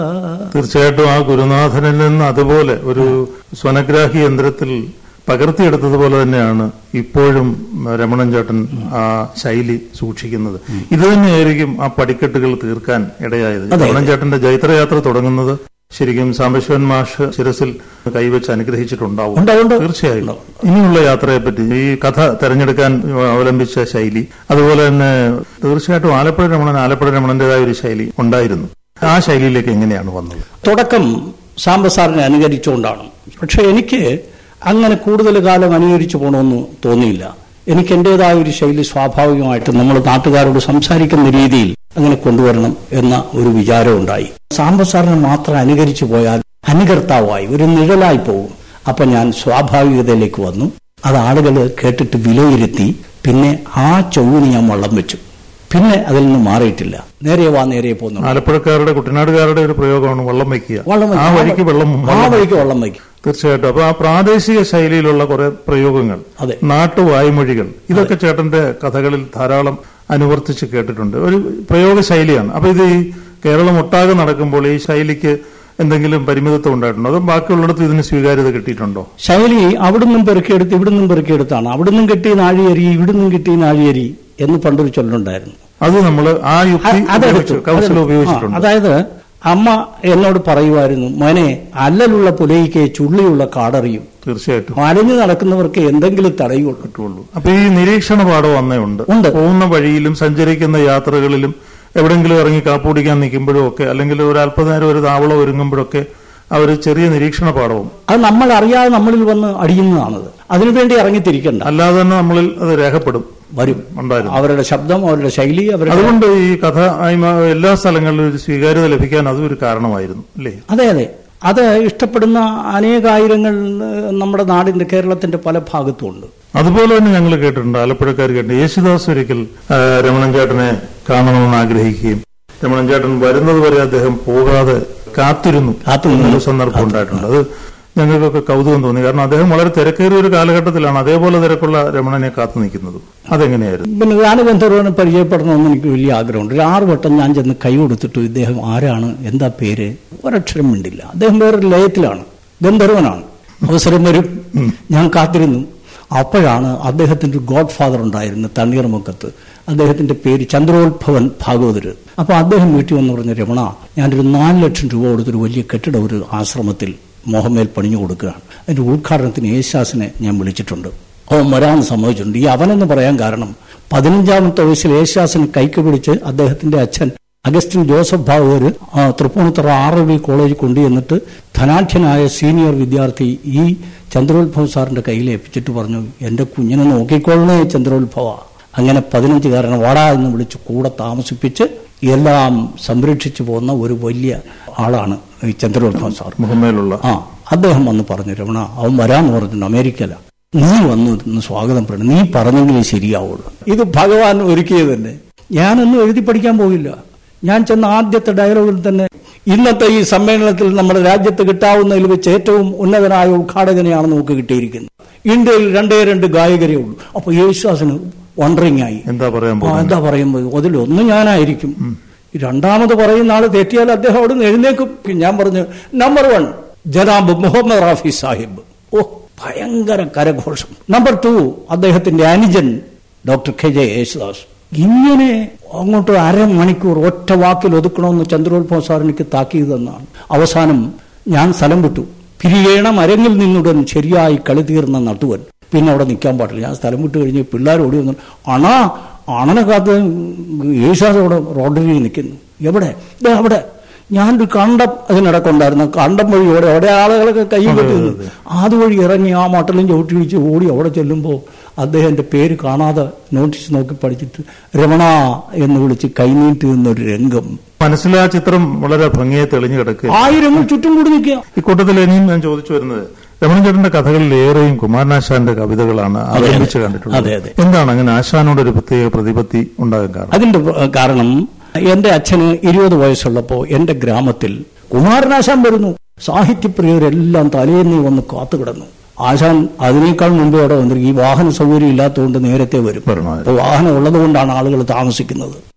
തീർച്ചയായിട്ടും ആ ഗുരുനാഥനിൽ നിന്ന് അതുപോലെ ഒരു സ്വനഗ്രാഹി യന്ത്രത്തിൽ പകർത്തിയെടുത്തതുപോലെ തന്നെയാണ് ഇപ്പോഴും രമണൻ ചേട്ടൻ ആ ശൈലി സൂക്ഷിക്കുന്നത് ഇത് തന്നെയായിരിക്കും ആ പടിക്കെട്ടുകൾ തീർക്കാൻ ഇടയായത് അതെ. രമണൻ ചേട്ടന്റെ ജൈത്രയാത്ര തുടങ്ങുന്നത് ശരിക്കും സാംബശിവൻ മാഷ് ശിരസിൽ കൈവച്ച് അനുഗ്രഹിച്ചിട്ടുണ്ടാവും ഉണ്ട്, ഉണ്ട്. തീർച്ചയായും ഇനിയുള്ള യാത്രയെപ്പറ്റി ഈ കഥ തെരഞ്ഞെടുക്കാൻ അവലംബിച്ച ശൈലി അതുപോലെ തന്നെ തീർച്ചയായിട്ടും ആലപ്പുഴ രമണൻ ആലപ്പുഴ രമണന്റേതായ ഒരു ശൈലി ഉണ്ടായിരുന്നു ആ ശൈലിയിലേക്ക് എങ്ങനെയാണ് വന്നത് തുടക്കം സാമ്പസാറിനെ അനുകരിച്ചുകൊണ്ടാണ് പക്ഷെ എനിക്ക് അങ്ങനെ കൂടുതൽ കാലം അനുകരിച്ചു പോകണമെന്ന് തോന്നിയില്ല എനിക്ക് എന്റേതായ ഒരു ശൈലി സ്വാഭാവികമായിട്ട് നമ്മൾ നാട്ടുകാരോട് സംസാരിക്കുന്ന രീതിയിൽ അങ്ങനെ കൊണ്ടുവരണം എന്ന ഒരു വിചാരം ഉണ്ടായി സാമ്പസാറിനെ മാത്രം അനുകരിച്ചു പോയാൽ അനുകർത്താവായി ഒരു നിഴലായി പോകും അപ്പൊ ഞാൻ സ്വാഭാവികതയിലേക്ക് വന്നു അത് ആളുകൾ കേട്ടിട്ട് വിലയിരുത്തി പിന്നെ ആ ചൊവ്വിന് ഞാൻ വള്ളം വെച്ചു പിന്നെ അതിൽ നിന്ന് മാറിയിട്ടില്ല നേരെ വാ നേരെ പോകുന്നു ആലപ്പുഴക്കാരുടെ കുട്ടനാടുകാരുടെ ഒരു പ്രയോഗമാണ് വള്ളം വയ്ക്കുക വള്ളം വയ്ക്കുക. ആ വഴിക്ക് വെള്ളം ആ വള്ളം വഴിക്ക് വള്ളം വയ്ക്കും തീർച്ചയായിട്ടും അപ്പൊ ആ പ്രാദേശിക ശൈലിയിലുള്ള കുറെ പ്രയോഗങ്ങൾ അതെ. നാട്ടുവായ്മൊഴികൾ ഇതൊക്കെ ചേട്ടന്റെ കഥകളിൽ ധാരാളം അനുവർത്തിച്ച് കേട്ടിട്ടുണ്ട് ഒരു പ്രയോഗ ശൈലിയാണ് അപ്പൊ ഇത് ഈ കേരളം ഒട്ടാകെ നടക്കുമ്പോൾ ഈ ശൈലിക്ക് എന്തെങ്കിലും പരിമിതത്വം ഉണ്ടായിട്ടുണ്ടോ അതോ ബാക്കിയുള്ളിടത്ത് ഇതിന് സ്വീകാര്യത കിട്ടിയിട്ടുണ്ടോ ശൈലി അവിടുന്നും പെറുക്കിയെടുത്ത് ഇവിടുന്നും പെറുക്കിയെടുത്താണ് അവിടുന്നും കിട്ടിയ നാഴിയരി ഇവിടുന്നും കിട്ടിയ നാഴിയരി എന്ന് പണ്ടൊരു ചൊല്ലുണ്ടായിരുന്നു അത് നമ്മൾ ആ യുക്തി അ- അതെടുത്തു. ഉപയോഗിച്ചു, കൗശലം അതെടുത്തു. ഉപയോഗിച്ചിട്ടുണ്ട് ആ, അതായത് അമ്മ എന്നോട് പറയുമായിരുന്നു മോനെ അല്ലലുള്ള പുലയിക്ക് ചുള്ളിയുള്ള കാടറിയും തീർച്ചയായിട്ടും അലഞ്ഞു നടക്കുന്നവർക്ക് എന്തെങ്കിലും തടയുള്ളൂ കിട്ടുള്ളൂ അപ്പൊ ഈ നിരീക്ഷണ പാഠം അന്നേ ഉണ്ട് ഉണ്ട്. പോകുന്ന വഴിയിലും സഞ്ചരിക്കുന്ന യാത്രകളിലും എവിടെങ്കിലും ഇറങ്ങി കാപ്പുടിക്കാൻ നിൽക്കുമ്പോഴും ഒക്കെ അല്ലെങ്കിൽ ഒരു അല്പനേരം ഒരു താവളം ഒരുങ്ങുമ്പോഴൊക്കെ അവർ ചെറിയ നിരീക്ഷണ പാഠവും അത് നമ്മൾ അറിയാതെ നമ്മളിൽ വന്ന് അടിയുന്നതാണത് അതിനുവേണ്ടി ഇറങ്ങിത്തിരിക്കണ്ട അല്ലാതെ തന്നെ നമ്മളിൽ അത് രേഖപ്പെടും വരും ഉണ്ടായിരുന്നു അവരുടെ ശബ്ദം അവരുടെ ശൈലി അവരുടെ അതുകൊണ്ട് ഈ കഥ ആയ്മ എല്ലാ സ്ഥലങ്ങളിലും ഒരു സ്വീകാര്യത ലഭിക്കാൻ അതും ഒരു കാരണമായിരുന്നു അല്ലേ അതെ അതെ അത് ഇഷ്ടപ്പെടുന്ന അനേകായിരങ്ങൾ ഏഹ്, നമ്മുടെ നാടിന്റെ കേരളത്തിന്റെ പല ഭാഗത്തും ഉണ്ട് അതുപോലെ തന്നെ ഞങ്ങൾ കേട്ടിട്ടുണ്ട് ആലപ്പുഴക്കാർ കേട്ടിട്ടുണ്ട് യേശുദാസ് ഒരിക്കൽ ആ, രമണൻ ചേട്ടനെ കാണണമെന്ന് ആഗ്രഹിക്കുകയും രമണൻ ചേട്ടൻ വരുന്നത് വരെ അദ്ദേഹം പോകാതെ കാത്തിരുന്നു കാത്തുനിന്നു. എന്നൊരു സന്ദർഭം ഉണ്ടായിട്ടുണ്ട് അത് ഞങ്ങൾക്കൊക്കെ കൗതുകം തോന്നി കാരണം അദ്ദേഹം വളരെ തിരക്കേറിയ ഒരു കാലഘട്ടത്തിലാണ് അതേപോലെ തിരക്കുള്ള രമണനെ കാത്തു നിൽക്കുന്നതും അതെങ്ങനെയായിരുന്നു പിന്നെ ഗാനഗന്ധർവനെ പരിചയപ്പെടണമെന്ന് എനിക്ക് വലിയ ആഗ്രഹമുണ്ട് ഒരു ആറ് വട്ടം ഞാൻ ചെന്ന് കൈ കൊടുത്തിട്ടു ഇദ്ദേഹം ആരാണ് എന്താ പേര് ഒരക്ഷരം മിണ്ടില്ല അദ്ദേഹം വേറൊരു ലയത്തിലാണ് ഗന്ധർവനാണ് അവസരം വരും ഞാൻ കാത്തിരുന്നു അപ്പോഴാണ് അദ്ദേഹത്തിന്റെ ഒരു ഗോഡ് ഫാദർ ഉണ്ടായിരുന്നു തണ്ണീർമുക്കത്ത് അദ്ദേഹത്തിന്റെ പേര് ചന്ദ്രോത്ഭവൻ ഭാഗവതര് അപ്പൊ അദ്ദേഹം വീട്ടിൽ വന്ന് പറഞ്ഞ രമണ ഞാനൊരു നാല് ലക്ഷം രൂപ കൊടുത്തൊരു വലിയ കെട്ടിടം ഒരു ആശ്രമത്തിൽ മോഹമേൽ പണിഞ്ഞു കൊടുക്കുകയാണ് അതിന്റെ ഉദ്ഘാടനത്തിന് യേശാസിനെ ഞാൻ വിളിച്ചിട്ടുണ്ട് അവൻ വരാൻ സമ്മതിച്ചിട്ടുണ്ട് ഈ അവനെന്ന് പറയാൻ കാരണം പതിനഞ്ചാമത്തെ വയസ്സിൽ യേശാസിനെ കൈക്ക് പിടിച്ച് അദ്ദേഹത്തിന്റെ അച്ഛൻ അഗസ്റ്റിൻ ജോസഫ് ഭാഗവര് ആ, തൃപ്പൂണിത്തുറ ആർ എൽ വി കോളേജിൽ കൊണ്ടുചെന്നിട്ട് ധനാഠ്യനായ സീനിയർ വിദ്യാർത്ഥി ഈ ചന്ദ്രോത്ഭവ സാറിന്റെ കയ്യിൽ ഏൽപ്പിച്ചിട്ട് പറഞ്ഞു എന്റെ കുഞ്ഞിനെ നോക്കിക്കൊള്ളണേ ചന്ദ്രോത്ഭവ അങ്ങനെ പതിനഞ്ചുകാരനെ വാടാ എന്ന് വിളിച്ച് കൂടെ താമസിപ്പിച്ച് എല്ലാം സംരക്ഷിച്ചു പോകുന്ന ഒരു വലിയ ആളാണ് ഈ ചന്ദ്രോത്ഭവ സാർ മുഹമ്മയിലുള്ള ആ അദ്ദേഹം വന്ന് പറഞ്ഞു രമണ അവൻ വരാന്ന് പറഞ്ഞിട്ടുണ്ട് അമേരിക്കയില നീ വന്നു ഇന്ന് സ്വാഗതം പറഞ്ഞു നീ പറഞ്ഞെങ്കിലേ ശരിയാവുള്ളൂ ഇത് ഭഗവാൻ ഒരുക്കിയത് തന്നെ ഞാനൊന്നും എഴുതി പഠിക്കാൻ പോകില്ല ഞാൻ ചെന്ന ആദ്യത്തെ ഡയലോഗിൽ തന്നെ ഇന്നത്തെ ഈ സമ്മേളനത്തിൽ നമ്മുടെ രാജ്യത്ത് കിട്ടാവുന്നതിൽ വെച്ച് ഏറ്റവും ഉന്നതനായ ഉദ്ഘാടകനെയാണ് നമുക്ക് കിട്ടിയിരിക്കുന്നത് ഇന്ത്യയിൽ രണ്ടേ രണ്ട് ഗായകരേ ഉള്ളൂ അപ്പൊ യേശുദാസിന് വണ്ടറിംഗ് ആയി എന്താ പറയാൻ ആ, പോകുന്നത് എന്താ പറയുമ്പോൾ അതിലൊന്ന് ഞാനായിരിക്കും ഈ രണ്ടാമത് പറയുന്ന ആള് തെറ്റിയാൽ അദ്ദേഹം അവിടെ നിന്ന് എഴുന്നേക്കും ഞാൻ പറഞ്ഞു നമ്പർ വൺ ജനാബ് മുഹമ്മദ് റാഫി സാഹിബ് ഓ ഭയങ്കര കരഘോഷം നമ്പർ ടു അദ്ദേഹത്തിന്റെ അനുജൻ ഡോക്ടർ കെ ജെ യേശുദാസ് ഇങ്ങനെ അങ്ങോട്ട് അരമണിക്കൂർ ഒറ്റ വാക്കിൽ ഒതുക്കണമെന്ന് ചന്ദ്രോത്ഭവ സാർ എനിക്ക് താക്കീത് തന്നാണ് അവസാനം ഞാൻ സ്ഥലം വിട്ടു പിരിയേണം അരങ്ങിൽ നിന്നുടൻ ശരിയായി കളി തീർന്ന നട്ടുവൻ പിന്നെ അവിടെ നിൽക്കാൻ പാടില്ല ഞാൻ സ്ഥലം വിട്ട് കഴിഞ്ഞ് പിള്ളേർ ഓടി വന്നു അണാ അണനെ കാത്ത് യേശുദാസ് അവിടെ റോഡിൽ നിൽക്കുന്നു എവിടെ ദേ അവിടെ ഞാനൊരു കണ്ടം അതിനിടക്കുണ്ടായിരുന്നു കണ്ടം വഴി ഓടി അവിടെ ആളുകളൊക്കെ കൈ കെട്ടി നിന്നു അതുവഴി ഇറങ്ങി ആ മട്ടലും ചവിട്ടി വെച്ച് ഓടി അവിടെ ചെല്ലുമ്പോൾ അദ്ദേഹം എൻ്റെ പേര് കാണാതെ നോട്ടീസ് നോക്കി പഠിച്ചിട്ട് രമണ എന്ന് വിളിച്ച് കൈനീട്ടി നിന്നൊരു രംഗം മനസ്സിൽ ആ ചിത്രം വളരെ ഭംഗിയെ തെളിഞ്ഞു കിടക്കുക ആയിരം ചുറ്റും കൂടി നിൽക്കുക ഇക്കൂട്ടത്തിൽ ഇനിയും ഞാൻ ചോദിച്ചു വരുന്നത് രമണൻ ചേട്ടന്റെ കഥകളിൽ ഏറെയും കുമാരനാശാന്റെ കവിതകളാണ് അവലംബിച്ച് അതെ, കണ്ടിട്ടുള്ളത് അതെ. എന്താണ് അങ്ങനെ ആശാനോട് ഒരു പ്രത്യേക പ്രതിപത്തി ഉണ്ടാകാൻ കാരണം അതിന്റെ പ്ര- കാരണം എന്റെ അച്ഛന് ഇരുപത് വയസ്സുള്ളപ്പോ എന്റെ ഗ്രാമത്തിൽ കുമാരനാശാൻ വരുന്നു സാഹിത്യപ്രിയരെല്ലാം തലേന്ന് വന്ന് കാത്തുകിടന്നു ആശാൻ അതിനേക്കാൾ മുമ്പേ അവിടെ വന്നിരിക്കും ഈ വാഹന സൗകര്യം ഇല്ലാത്തതുകൊണ്ട് നേരത്തെ വരും വരണമായിരുന്നു. അപ്പൊ വാഹനം ഉള്ളത് കൊണ്ടാണ് ആളുകൾ താമസിക്കുന്നത്